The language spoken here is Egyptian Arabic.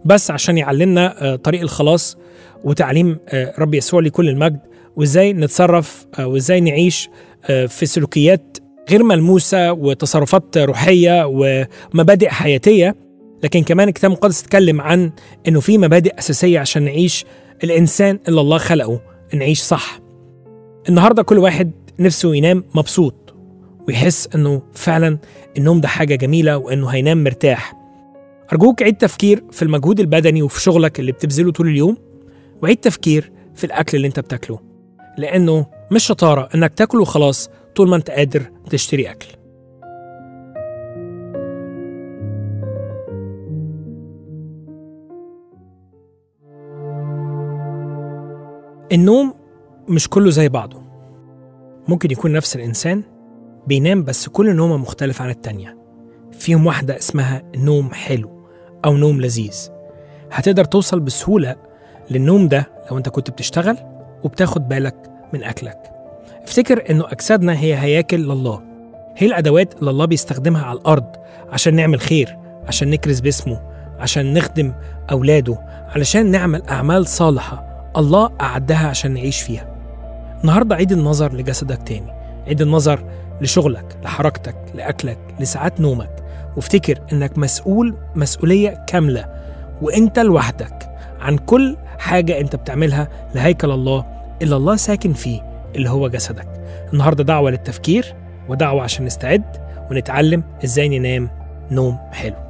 بس عشان يعلمنا طريق الخلاص وتعليم رب يسوع لكل المجد وازاي نتصرف وازاي نعيش في سلوكيات غير ملموسة وتصرفات روحية ومبادئ حياتية لكن كمان الكتاب المقدس اتكلم عن انه في مبادئ اساسية عشان نعيش الانسان اللي الله خلقه نعيش صح النهارده كل واحد نفسه ينام مبسوط ويحس انه فعلا النوم ده حاجه جميله وانه هينام مرتاح ارجوك عيد تفكير في المجهود البدني وفي شغلك اللي بتبذله طول اليوم وعيد تفكير في الاكل اللي انت بتاكله لانه مش شطاره انك تاكل وخلاص طول ما انت قادر تشتري اكل النوم مش كله زي بعضه ممكن يكون نفس الإنسان بينام بس كل نومة مختلف عن التانية فيهم واحدة اسمها نوم حلو أو نوم لذيذ هتقدر توصل بسهولة للنوم ده لو أنت كنت بتشتغل وبتاخد بالك من أكلك افتكر إنه أجسادنا هي هياكل لله هي الأدوات اللي الله بيستخدمها على الأرض عشان نعمل خير عشان نكرز باسمه عشان نخدم أولاده علشان نعمل أعمال صالحة الله أعدها عشان نعيش فيها النهاردة عيد النظر لجسدك تاني عيد النظر لشغلك لحركتك لأكلك لساعات نومك وافتكر إنك مسؤول مسؤولية كاملة وإنت لوحدك عن كل حاجة أنت بتعملها لهيكل الله اللي الله ساكن فيه اللي هو جسدك النهاردة دعوة للتفكير ودعوة عشان نستعد ونتعلم إزاي ننام نوم حلو